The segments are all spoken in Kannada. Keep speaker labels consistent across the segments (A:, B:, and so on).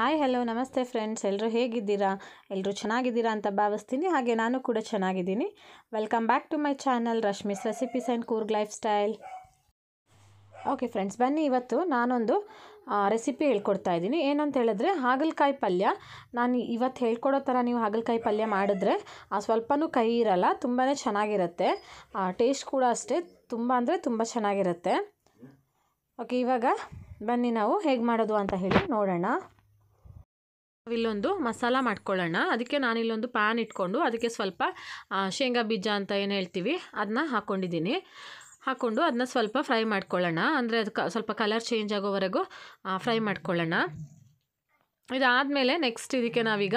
A: ಹಾಯ್ ಹಲೋ ನಮಸ್ತೆ ಫ್ರೆಂಡ್ಸ್ ಎಲ್ಲರೂ ಹೇಗಿದ್ದೀರಾ ಎಲ್ಲರೂ ಚೆನ್ನಾಗಿದ್ದೀರಾ ಅಂತ ಭಾವಿಸ್ತೀನಿ ಹಾಗೆ ನಾನು ಕೂಡ ಚೆನ್ನಾಗಿದ್ದೀನಿ welcome back to my channel Rashmi's recipes and Coorg life style okay friends ಬನ್ನಿ ಇವತ್ತು ನಾನೊಂದು ರೆಸಿಪಿ ಹೇಳ್ಕೊಡ್ತಾ ಇದ್ದೀನಿ ಏನಂತ ಹೇಳಿದ್ರೆ ಹಾಗಲಕಾಯಿ ಪಲ್ಯ ನಾನು ಇವತ್ತು ಹೇಳ್ಕೊಡೋ ಥರ ನೀವು ಹಾಗಲಕಾಯಿ ಪಲ್ಯ ಮಾಡಿದ್ರೆ ಆ ಸ್ವಲ್ಪನೂ ಕೈ ಇರಲ್ಲ ತುಂಬಾ ಚೆನ್ನಾಗಿರುತ್ತೆ ಟೇಸ್ಟ್ ಕೂಡ ಅಷ್ಟೇ ತುಂಬ ಅಂದರೆ ತುಂಬ ಚೆನ್ನಾಗಿರುತ್ತೆ ಓಕೆ ಇವಾಗ ಬನ್ನಿ ನಾವು ಹೇಗೆ ಮಾಡೋದು ಅಂತ ಹೇಳಿ ನೋಡೋಣ ಇಲ್ಲೊಂದು ಮಸಾಲ ಮಾಡ್ಕೊಳ್ಳೋಣ ಅದಕ್ಕೆ ನಾನಿಲ್ಲೊಂದು ಪ್ಯಾನ್ ಇಟ್ಕೊಂಡು ಅದಕ್ಕೆ ಸ್ವಲ್ಪ ಶೇಂಗಾ ಬೀಜ ಅಂತ ಏನು ಹೇಳ್ತೀವಿ ಅದನ್ನ ಹಾಕ್ಕೊಂಡಿದ್ದೀನಿ ಹಾಕ್ಕೊಂಡು ಅದನ್ನ ಸ್ವಲ್ಪ ಫ್ರೈ ಮಾಡ್ಕೊಳ್ಳೋಣ ಅಂದರೆ ಅದಕ್ಕೆ ಸ್ವಲ್ಪ ಕಲರ್ ಚೇಂಜ್ ಆಗೋವರೆಗೂ ಫ್ರೈ ಮಾಡ್ಕೊಳ್ಳೋಣ ಇದಾದಮೇಲೆ ನೆಕ್ಸ್ಟ್ ಇದಕ್ಕೆ ನಾವೀಗ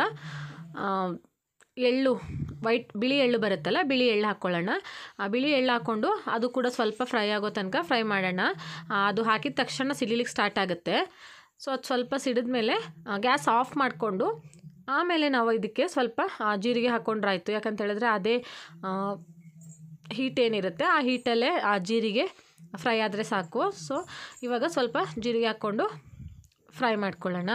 A: ಎಳ್ಳು ವೈಟ್ ಬಿಳಿ ಎಳ್ಳು ಬರುತ್ತಲ್ಲ ಬಿಳಿ ಎಳ್ಳು ಹಾಕ್ಕೊಳ್ಳೋಣ ಆ ಬಿಳಿ ಎಳ್ಳು ಹಾಕ್ಕೊಂಡು ಅದು ಕೂಡ ಸ್ವಲ್ಪ ಫ್ರೈ ಆಗೋ ತನಕ ಫ್ರೈ ಮಾಡೋಣ ಅದು ಹಾಕಿದ ತಕ್ಷಣ ಸಿಡಿಲಿಕ್ಕೆ ಸ್ಟಾರ್ಟ್ ಆಗುತ್ತೆ ಸೊ ಅದು ಸ್ವಲ್ಪ ಸಿಡಿದ್ಮೇಲೆ ಗ್ಯಾಸ್ ಆಫ್ ಮಾಡಿಕೊಂಡು ಆಮೇಲೆ ನಾವು ಇದಕ್ಕೆ ಸ್ವಲ್ಪ ಜೀರಿಗೆ ಹಾಕ್ಕೊಂಡ್ರಾಯ್ತು ಯಾಕಂತ ಹೇಳಿದ್ರೆ ಅದೇ ಹೀಟ್ ಏನಿರುತ್ತೆ ಆ ಹೀಟಲ್ಲೇ ಆ ಜೀರಿಗೆ ಫ್ರೈ ಆದರೆ ಸಾಕು ಸೊ ಇವಾಗ ಸ್ವಲ್ಪ ಜೀರಿಗೆ ಹಾಕ್ಕೊಂಡು ಫ್ರೈ ಮಾಡ್ಕೊಳ್ಳೋಣ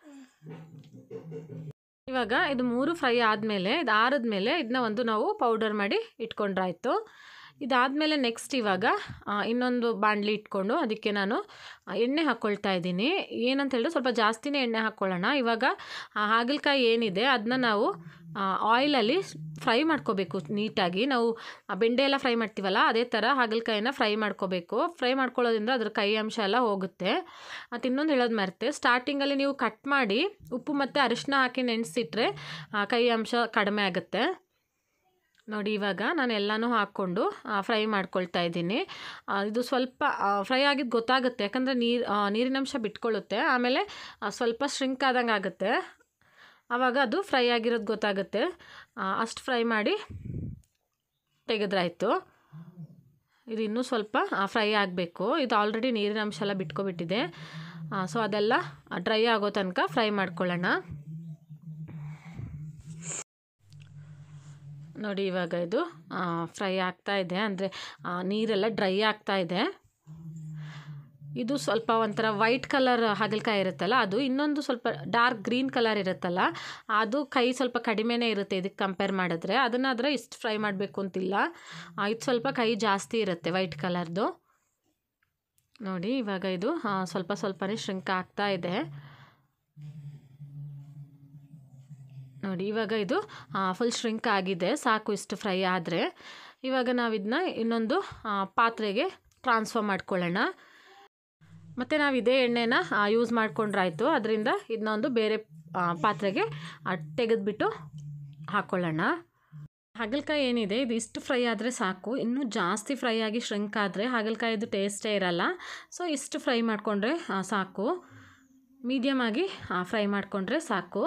A: ಇವಾಗ ಇದು ಮೂರು ಫ್ರೈ ಆದಮೇಲೆ ಇದು ಆರಿದ್ಮೇಲೆ ಇದನ್ನ ಒಂದು ನಾವು ಪೌಡರ್ ಮಾಡಿ ಇಟ್ಕೊಂಡ್ರಾಯ್ತು ಇದಾದಮೇಲೆ ನೆಕ್ಸ್ಟ್ ಇವಾಗ ಇನ್ನೊಂದು ಬಾಣಲಿ ಇಟ್ಕೊಂಡು ಅದಕ್ಕೆ ನಾನು ಎಣ್ಣೆ ಹಾಕ್ಕೊಳ್ತಾ ಇದ್ದೀನಿ ಏನಂತ ಹೇಳಿದ್ರೆ ಸ್ವಲ್ಪ ಜಾಸ್ತಿನೇ ಎಣ್ಣೆ ಹಾಕ್ಕೊಳ್ಳೋಣ ಇವಾಗ ಹಾಗಲಕಾಯಿ ಏನಿದೆ ಅದನ್ನ ನಾವು ಆಯಿಲಲ್ಲಿ ಫ್ರೈ ಮಾಡ್ಕೋಬೇಕು ನೀಟಾಗಿ ನಾವು ಬೆಂಡೆ ಎಲ್ಲ ಫ್ರೈ ಮಾಡ್ತೀವಲ್ಲ ಅದೇ ಥರ ಹಾಗಲಕಾಯಿನ ಫ್ರೈ ಮಾಡ್ಕೋಬೇಕು ಫ್ರೈ ಮಾಡ್ಕೊಳ್ಳೋದ್ರಿಂದ ಅದ್ರ ಕೈ ಅಂಶ ಎಲ್ಲ ಹೋಗುತ್ತೆ ಮತ್ತು ಇನ್ನೊಂದು ಹೇಳೋದು ಮರೆತೆ ಸ್ಟಾರ್ಟಿಂಗಲ್ಲಿ ನೀವು ಕಟ್ ಮಾಡಿ ಉಪ್ಪು ಮತ್ತು ಅರಿಶಿನ ಹಾಕಿ ನೆನೆಸಿಟ್ರೆ ಕೈ ಅಂಶ ಕಡಿಮೆ ಆಗುತ್ತೆ ನೋಡಿ ಇವಾಗ ನಾನು ಎಲ್ಲನೂ ಹಾಕ್ಕೊಂಡು ಫ್ರೈ ಮಾಡ್ಕೊಳ್ತಾ ಇದ್ದೀನಿ ಇದು ಸ್ವಲ್ಪ ಫ್ರೈ ಆಗಿದ್ದು ಗೊತ್ತಾಗುತ್ತೆ ಯಾಕಂದರೆ ನೀರು ನೀರಿನಂಶ ಬಿಟ್ಕೊಳ್ಳುತ್ತೆ ಆಮೇಲೆ ಸ್ವಲ್ಪ ಶ್ರಿಂಕ್ ಆದಂಗೆ ಆಗುತ್ತೆ ಆವಾಗ ಅದು ಫ್ರೈ ಆಗಿರೋದು ಗೊತ್ತಾಗುತ್ತೆ ಅಷ್ಟು ಫ್ರೈ ಮಾಡಿ ತೆಗೆದ್ರಾಯ್ತು ಇದು ಇನ್ನೂ ಸ್ವಲ್ಪ ಫ್ರೈ ಆಗಬೇಕು ಇದು ಆಲ್ರೆಡಿ ನೀರಿನ ಅಂಶ ಎಲ್ಲ ಬಿಟ್ಕೊಬಿಟ್ಟಿದೆ ಸೊ ಅದೆಲ್ಲ ಡ್ರೈ ಆಗೋ ತನಕ ಫ್ರೈ ಮಾಡ್ಕೊಳ್ಳೋಣ ನೋಡಿ ಇವಾಗ ಇದು ಫ್ರೈ ಆಗ್ತಾ ಇದೆ ಅಂದರೆ ನೀರೆಲ್ಲ ಡ್ರೈ ಆಗ್ತಾ ಇದೆ ಇದು ಸ್ವಲ್ಪ ಒಂಥರ ವೈಟ್ ಕಲರ್ ಹಾಗಲಕಾಯಿ ಇರುತ್ತಲ್ಲ ಅದು ಇನ್ನೊಂದು ಸ್ವಲ್ಪ ಡಾರ್ಕ್ ಗ್ರೀನ್ ಕಲರ್ ಇರುತ್ತಲ್ಲ ಅದು ಕೈ ಸ್ವಲ್ಪ ಕಡಿಮೆನೇ ಇರುತ್ತೆ ಇದಕ್ಕೆ ಕಂಪೇರ್ ಮಾಡಿದ್ರೆ ಅದನ್ನಾದರೆ ಇಷ್ಟು ಫ್ರೈ ಮಾಡಬೇಕು ಅಂತಿಲ್ಲ ಇದು ಸ್ವಲ್ಪ ಕೈ ಜಾಸ್ತಿ ಇರುತ್ತೆ ವೈಟ್ ಕಲರ್ದು ನೋಡಿ ಇವಾಗ ಇದು ಸ್ವಲ್ಪ ಸ್ವಲ್ಪನೇ ಶ್ರಿಂಕ್ ಆಗ್ತಾ ಇದೆ ನೋಡಿ ಇವಾಗ ಇದು ಫುಲ್ ಶ್ರಿಂಕ್ ಆಗಿದೆ ಸಾಕು ಇಷ್ಟು ಫ್ರೈ ಆದರೆ ಇವಾಗ ನಾವು ಇದನ್ನ ಇನ್ನೊಂದು ಪಾತ್ರೆಗೆ ಟ್ರಾನ್ಸ್ಫರ್ ಮಾಡ್ಕೊಳ್ಳೋಣ ಮತ್ತು ನಾವು ಇದೇ ಎಣ್ಣೆನ ಯೂಸ್ ಮಾಡ್ಕೊಂಡ್ರಾಯ್ತು ಅದರಿಂದ ಇದನ್ನೊಂದು ಬೇರೆ ಪಾತ್ರೆಗೆ ತೆಗೆದುಬಿಟ್ಟು ಹಾಕ್ಕೊಳ್ಳೋಣ ಹಾಗಲಕಾಯಿ ಏನಿದೆ ಇದು ಇಷ್ಟು ಫ್ರೈ ಆದರೆ ಸಾಕು ಇನ್ನೂ ಜಾಸ್ತಿ ಫ್ರೈ ಆಗಿ ಶ್ರಿಂಕ್ ಆದರೆ ಹಾಗಲಕಾಯಿದು ಟೇಸ್ಟೇ ಇರಲ್ಲ ಸೊ ಇಷ್ಟು ಫ್ರೈ ಮಾಡಿಕೊಂಡ್ರೆ ಸಾಕು ಮೀಡಿಯಮ್ ಆಗಿ ಫ್ರೈ ಮಾಡಿಕೊಂಡ್ರೆ ಸಾಕು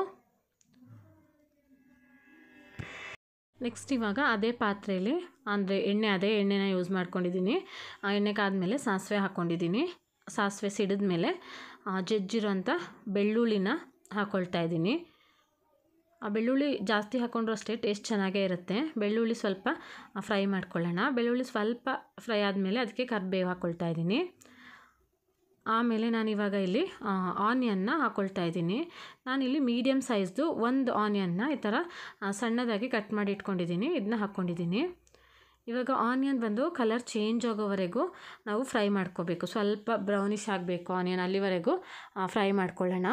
A: ನೆಕ್ಸ್ಟ್ ಇವಾಗ ಅದೇ ಪಾತ್ರೆಯಲ್ಲಿ ಅಂದರೆ ಎಣ್ಣೆ ಅದೇ ಎಣ್ಣೆನ ಯೂಸ್ ಮಾಡ್ಕೊಂಡಿದ್ದೀನಿ ಆ ಎಣ್ಣೆಗಾದ್ಮೇಲೆ ಸಾಸಿವೆ ಹಾಕ್ಕೊಂಡಿದ್ದೀನಿ ಸಾಸಿವೆ ಸಿಡಿದ ಮೇಲೆ ಜಜ್ಜಿರೋಂಥ ಬೆಳ್ಳುಳ್ಳಿನ ಹಾಕ್ಕೊಳ್ತಾ ಇದ್ದೀನಿ ಆ ಬೆಳ್ಳುಳ್ಳಿ ಜಾಸ್ತಿ ಹಾಕ್ಕೊಂಡ್ರು ಅಷ್ಟೇ ಟೇಸ್ಟ್ ಚೆನ್ನಾಗೇ ಇರುತ್ತೆ ಬೆಳ್ಳುಳ್ಳಿ ಸ್ವಲ್ಪ ಫ್ರೈ ಮಾಡ್ಕೊಳ್ಳೋಣ ಬೆಳ್ಳುಳ್ಳಿ ಸ್ವಲ್ಪ ಫ್ರೈ ಆದಮೇಲೆ ಅದಕ್ಕೆ ಕರಿಬೇವು ಹಾಕ್ಕೊಳ್ತಾ ಇದ್ದೀನಿ ಆಮೇಲೆ ನಾನು ಇವಾಗ ಇಲ್ಲಿ ಆನಿಯನ್ನ ಹಾಕ್ಕೊಳ್ತಾ ಇದ್ದೀನಿ ನಾನಿಲ್ಲಿ ಮೀಡಿಯಮ್ ಸೈಜ್ದು ಒಂದು ಆನಿಯನ್ನ ಈ ಥರ ಸಣ್ಣದಾಗಿ ಕಟ್ ಮಾಡಿ ಇಟ್ಕೊಂಡಿದ್ದೀನಿ ಇದನ್ನ ಹಾಕ್ಕೊಂಡಿದ್ದೀನಿ ಇವಾಗ ಆನಿಯನ್ ಬಂದು ಕಲರ್ ಚೇಂಜ್ ಆಗೋವರೆಗೂ ನಾವು ಫ್ರೈ ಮಾಡ್ಕೋಬೇಕು ಸ್ವಲ್ಪ ಬ್ರೌನಿಷ್ ಆಗಬೇಕು ಆನಿಯನ್ ಅಲ್ಲಿವರೆಗೂ ಫ್ರೈ ಮಾಡ್ಕೊಳ್ಳೋಣ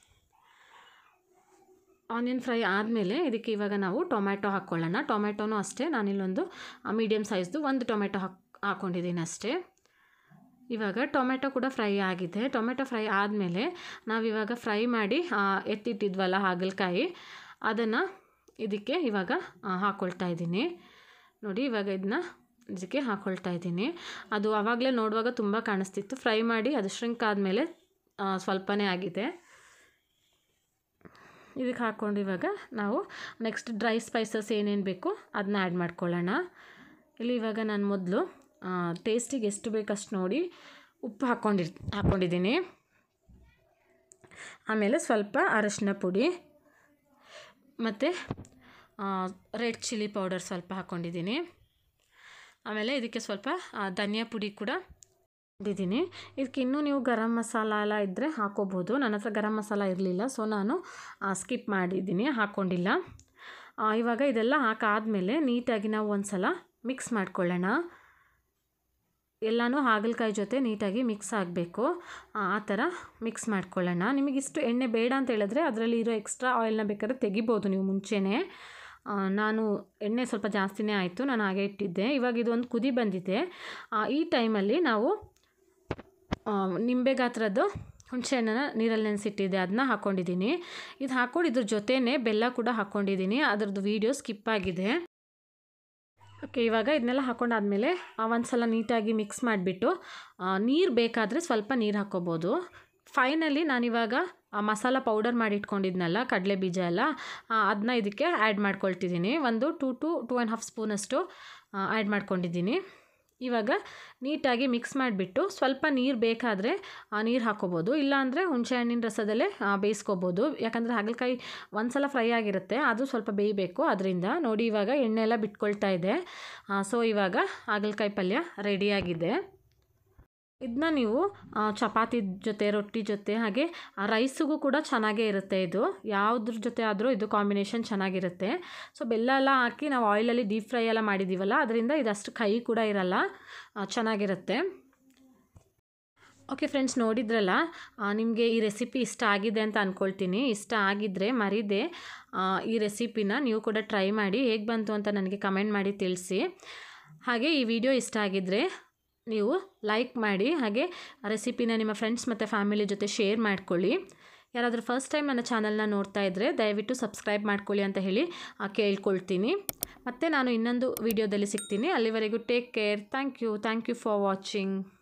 A: ಆನಿಯನ್ ಫ್ರೈ ಆದಮೇಲೆ ಇದಕ್ಕೆ ಇವಾಗ ನಾವು ಟೊಮ್ಯಾಟೊ ಹಾಕ್ಕೊಳ್ಳೋಣ ಟೊಮ್ಯಾಟೊನೂ ಅಷ್ಟೇ ನಾನಿಲ್ಲೊಂದು ಮೀಡಿಯಮ್ ಸೈಜ್ದು ಒಂದು ಟೊಮೆಟೊ ಹಾಕ್ ಹಾಕ್ಕೊಂಡಿದ್ದೀನಿ ಅಷ್ಟೇ ಇವಾಗ ಟೊಮೆಟೊ ಕೂಡ ಫ್ರೈ ಆಗಿದೆ ಟೊಮೆಟೊ ಫ್ರೈ ಆದಮೇಲೆ ನಾವಿವಾಗ ಫ್ರೈ ಮಾಡಿ ಎತ್ತಿಟ್ಟಿದ್ವಲ್ಲ ಹಾಗಲಕಾಯಿ ಅದನ್ನು ಇದಕ್ಕೆ ಇವಾಗ ಹಾಕ್ಕೊಳ್ತಾ ಇದ್ದೀನಿ ನೋಡಿ ಇವಾಗ ಇದನ್ನ ಇದಕ್ಕೆ ಹಾಕ್ಕೊಳ್ತಾ ಇದ್ದೀನಿ ಅದು ಆವಾಗಲೇ ನೋಡುವಾಗ ತುಂಬ ಕಾಣಿಸ್ತಿತ್ತು ಫ್ರೈ ಮಾಡಿ ಅದು ಶ್ರಿಂಕ್ ಆದಮೇಲೆ ಸ್ವಲ್ಪನೇ ಆಗಿದೆ ಇದಕ್ಕೆ ಹಾಕ್ಕೊಂಡು ಇವಾಗ ನಾವು ನೆಕ್ಸ್ಟ್ ಡ್ರೈ ಸ್ಪೈಸಸ್ ಏನೇನು ಬೇಕು ಅದನ್ನ ಆ್ಯಡ್ ಮಾಡ್ಕೊಳ್ಳೋಣ ಇಲ್ಲಿ ಇವಾಗ ನಾನು ಮೊದಲು ಟೇಸ್ಟಿಗೆ ಎಷ್ಟು ಬೇಕಷ್ಟು ನೋಡಿ ಉಪ್ಪು ಹಾಕ್ಕೊಂಡಿರ್ ಹಾಕ್ಕೊಂಡಿದ್ದೀನಿ ಆಮೇಲೆ ಸ್ವಲ್ಪ ಅರಶಿನ ಪುಡಿ ಮತ್ತು ರೆಡ್ ಚಿಲ್ಲಿ ಪೌಡರ್ ಸ್ವಲ್ಪ ಹಾಕ್ಕೊಂಡಿದ್ದೀನಿ ಆಮೇಲೆ ಇದಕ್ಕೆ ಸ್ವಲ್ಪ ಧನಿಯಾ ಪುಡಿ ಕೂಡ ಇದ್ದೀನಿ ಇದಕ್ಕೆ ಇನ್ನೂ ನೀವು ಗರಂ ಮಸಾಲ ಎಲ್ಲ ಇದ್ದರೆ ಹಾಕೋಬೋದು ನನ್ನ ಹತ್ರ ಗರಂ ಮಸಾಲ ಇರಲಿಲ್ಲ ಸೊ ನಾನು ಸ್ಕಿಪ್ ಮಾಡಿದ್ದೀನಿ ಹಾಕ್ಕೊಂಡಿಲ್ಲ ಆ, ಇವಾಗ ಇದೆಲ್ಲ ಹಾಕಾದ್ಮೇಲೆ ನೀಟಾಗಿ ನಾವು ಒಂದು ಸಲ ಮಿಕ್ಸ್ ಮಾಡ್ಕೊಳ್ಳೋಣ ಎಲ್ಲನೂ ಹಾಗಲಕಾಯಿ ಜೊತೆ ನೀಟಾಗಿ ಮಿಕ್ಸ್ ಆಗಬೇಕು ಆ ಥರ ಮಿಕ್ಸ್ ಮಾಡ್ಕೊಳ್ಳೋಣ ನಿಮಗಿಷ್ಟು ಎಣ್ಣೆ ಬೇಡ ಅಂತ ಹೇಳಿದ್ರೆ ಅದರಲ್ಲಿ ಇರೋ ಎಕ್ಸ್ಟ್ರಾ ಆಯಿಲ್ನ ಬೇಕಾದ್ರೆ ತೆಗಿಬೋದು ನೀವು ಮುಂಚೆನೇ ಆ, ನಾನು ಎಣ್ಣೆ ಸ್ವಲ್ಪ ಜಾಸ್ತಿನೇ ಆಯಿತು ನಾನು ಹಾಗೆ ಇಟ್ಟಿದ್ದೆ ಇವಾಗ ಇದು ಒಂದು ಕುದಿ ಬಂದಿದೆ ಆ, ಈ ಟೈಮಲ್ಲಿ ನಾವು ಆ, ನಿಂಬೆ ಗಾತ್ರದ್ದು ಹುಣಸೆ ಹಣ್ಣನ್ನ ನೀರಲ್ಲಿ ನೆನೆಸಿಟ್ಟಿದ್ದೆ ಅದನ್ನ ಹಾಕ್ಕೊಂಡಿದ್ದೀನಿ ಇದು ಹಾಕ್ಕೊಂಡು ಇದ್ರ ಜೊತೆನೇ ಬೆಲ್ಲ ಕೂಡ ಹಾಕ್ಕೊಂಡಿದ್ದೀನಿ ಅದ್ರದ್ದು ವೀಡಿಯೋ ಸ್ಕಿಪ್ ಆಗಿದೆ ಓಕೆ ಇವಾಗ ಇದನ್ನೆಲ್ಲ ಹಾಕೊಂಡಾದ್ಮೇಲೆ ಒಂದು ಸಲ ನೀಟಾಗಿ ಮಿಕ್ಸ್ ಮಾಡಿಬಿಟ್ಟು ನೀರು ಬೇಕಾದರೆ ಸ್ವಲ್ಪ ನೀರು ಹಾಕ್ಕೋಬೋದು ಫೈನಲಿ ನಾನಿವಾಗ ಆ ಮಸಾಲ ಪೌಡರ್ ಮಾಡಿ ಇಟ್ಕೊಂಡಿದ್ನಲ್ಲ ಕಡಲೆ ಬೀಜ ಎಲ್ಲ ಅದನ್ನ ಇದಕ್ಕೆ ಆ್ಯಡ್ ಮಾಡ್ಕೊಳ್ತಿದ್ದೀನಿ ಒಂದು two to two and half ಸ್ಪೂನಷ್ಟು ಆ್ಯಡ್ ಮಾಡ್ಕೊಂಡಿದ್ದೀನಿ ಇವಾಗ ನೀಟಾಗಿ ಮಿಕ್ಸ್ ಮಾಡಿಬಿಟ್ಟು ಸ್ವಲ್ಪ ನೀರು ಬೇಕಾದರೆ ನೀರು ಹಾಕ್ಕೋಬೋದು ಇಲ್ಲಾಂದರೆ ಹುಣಸೆ ಹಣ್ಣಿನ ರಸದಲ್ಲೇ ಆ, ಬೇಯಿಸ್ಕೋಬೋದು ಯಾಕಂದರೆ ಹಾಗಲಕಾಯಿ ಒಂದು ಸಲ ಫ್ರೈ ಆಗಿರುತ್ತೆ ಅದು ಸ್ವಲ್ಪ ಬೇಯಬೇಕು ಅದರಿಂದ ನೋಡಿ ಇವಾಗ ಎಣ್ಣೆ ಎಲ್ಲ ಬಿಟ್ಕೊಳ್ತಾ ಇದೆ ಸೊ ಇವಾಗ ಹಾಗಲಕಾಯಿ ಪಲ್ಯ ರೆಡಿಯಾಗಿದೆ ಇದನ್ನ ನೀವು ಆ, ಚಪಾತಿ ಜೊತೆ ರೊಟ್ಟಿ ಜೊತೆ ಹಾಗೆ ಆ, ರೈಸಿಗೂ ಕೂಡ ಚೆನ್ನಾಗೇ ಇರುತ್ತೆ ಇದು ಯಾವುದ್ರ ಜೊತೆ ಆದರೂ ಇದು ಕಾಂಬಿನೇಷನ್ ಚೆನ್ನಾಗಿರುತ್ತೆ ಸೊ ಬೆಲ್ಲ ಎಲ್ಲ ಹಾಕಿ ನಾವು ಆಯಿಲಲ್ಲಿ ಡೀಪ್ ಫ್ರೈ ಎಲ್ಲ ಮಾಡಿದ್ದೀವಲ್ಲ ಅದರಿಂದ ಇದಷ್ಟು ಕೈ ಕೂಡ ಇರಲ್ಲ ಆ, ಚೆನ್ನಾಗಿರುತ್ತೆ ಓಕೆ ಫ್ರೆಂಡ್ಸ್ ನೋಡಿದ್ರಲ್ಲ ನಿಮಗೆ ಈ ರೆಸಿಪಿ ಇಷ್ಟ ಆಗಿದೆ ಅಂತ ಅಂದ್ಕೊಳ್ತೀನಿ ಇಷ್ಟ ಆಗಿದ್ದರೆ ಮರಿದೆ ಆ, ಈ ರೆಸಿಪಿನ ನೀವು ಕೂಡ ಟ್ರೈ ಮಾಡಿ ಹೇಗೆ ಬಂತು ಅಂತ ನನಗೆ ಕಮೆಂಟ್ ಮಾಡಿ ತಿಳಿಸಿ ಹಾಗೆ ಈ ವಿಡಿಯೋ ಇಷ್ಟ ಆಗಿದ್ದರೆ ನೀವು ಲೈಕ್ ಮಾಡಿ ಹಾಗೆ ರೆಸಿಪಿನ ನಿಮ್ಮ ಫ್ರೆಂಡ್ಸ್ ಮತ್ತು ಫ್ಯಾಮಿಲಿ ಜೊತೆ ಶೇರ್ ಮಾಡ್ಕೊಳ್ಳಿ ಯಾರಾದರೂ ಫಸ್ಟ್ ಟೈಮ್ ನನ್ನ ಚಾನಲ್ನ ನೋಡ್ತಾ ಇದ್ದರೆ ದಯವಿಟ್ಟು ಸಬ್ಸ್ಕ್ರೈಬ್ ಮಾಡ್ಕೊಳ್ಳಿ ಅಂತ ಹೇಳಿ ಆ, ಕೇಳ್ಕೊಳ್ತೀನಿ ಮತ್ತು ನಾನು ಇನ್ನೊಂದು ವಿಡಿಯೋದಲ್ಲಿ ಸಿಗ್ತೀನಿ ಅಲ್ಲಿವರೆಗೂ take care thank you thank you for watching